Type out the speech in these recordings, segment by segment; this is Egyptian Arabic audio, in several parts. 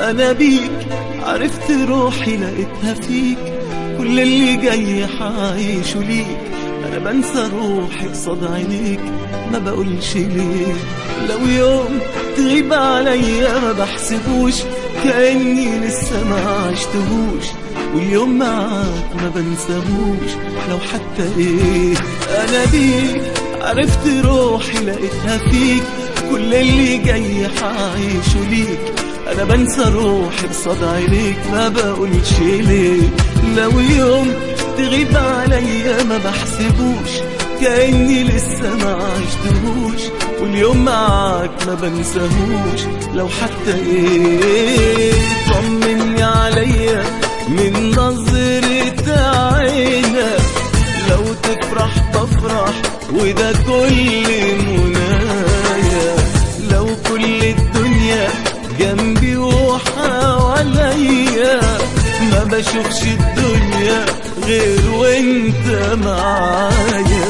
انا بيك عرفت روحي لقيتها فيك كل اللي جاي حعيشه ليك انا بنسى روحي قصاد عينيك ما بقولش ليه لو يوم تغيب عليا ما بحسبوش كأني لسه ما عشتهوش واليوم معاك ما بنساهوش لو حتى ايه انا بيك عرفت روحي لقيتها فيك كل اللي جاي حعيشه ليك انا بنسى روحي قصاد عينيك ما بقولش ليه لو يوم تغيب عليا ما بحسبوش كأني لسه ما عشتهوش واليوم معاك ما بنساهوش لو حتى ايه طمني عليا من نظرة عينك لو تفرح بفرح وده كل منايا لو كل الدنيا جنبي وحواليا ما بشوفش الدنيا غير وانت معايا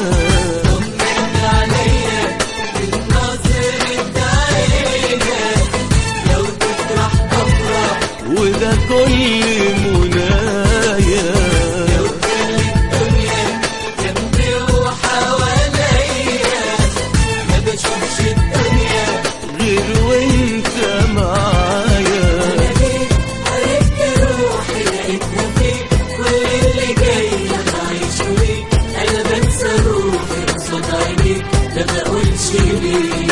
وده كل منايا غير وانت معايا ما بقولش ليه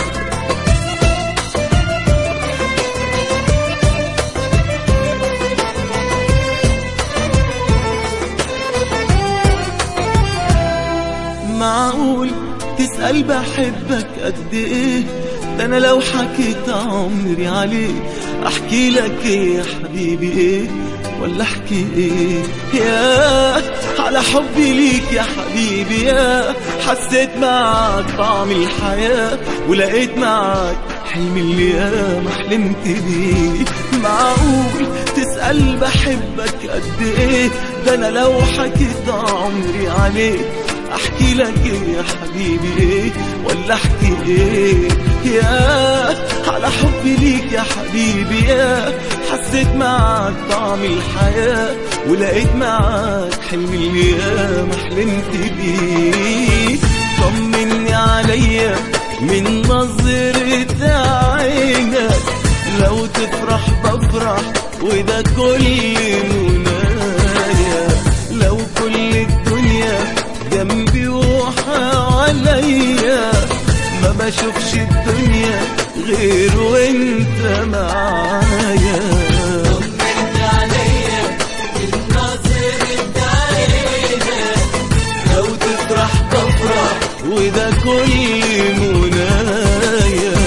معقول تسأل بحبك قد ايه ده انا لو حكيت عمري عليك احكي لك ايه يا حبيبي ايه ولا احكي ايه يا على حبي ليك يا حبيبي يا حسيت معاك طعم الحياة ولقيت معاك حلمي اللي ياما حلمت بيه معقول تسأل بحبك قد ايه ده انا لو حكيت عمري عليك احكي لك ايه يا حبيبي ايه ولا احكي ايه يا على حبي ليك يا حبيبي يا حسيت معاك طعم الحياة ولقيت معاك حلمي اللي ياما حلمت بيه طمني عليا من نظرة عينك لو تفرح بفرح وده كل منايا لو كل الدنيا جنبي وحواليا ما بشوفش الدنيا غير وانت معايا لو تفرح بفرح وده كل منايا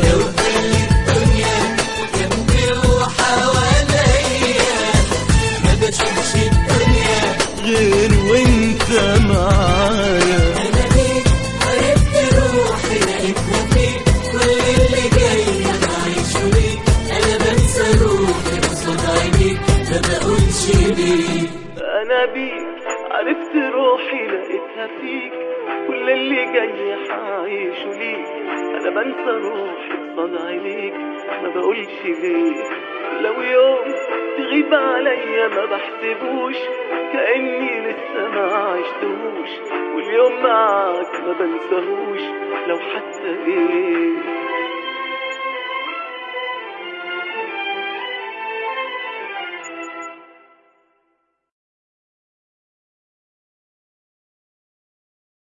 غير وانت معايا انا بيك عرفت روحي لقيتها فيك كل اللي جاي حعيشه ليك انا بنسى روحي قصاد عينيك ما بقولش ليه لو يوم تغيب عليا ما بحسبوش كأني لسه ما عشتهوش واليوم معاك ما بنساهوش لو حتى ايه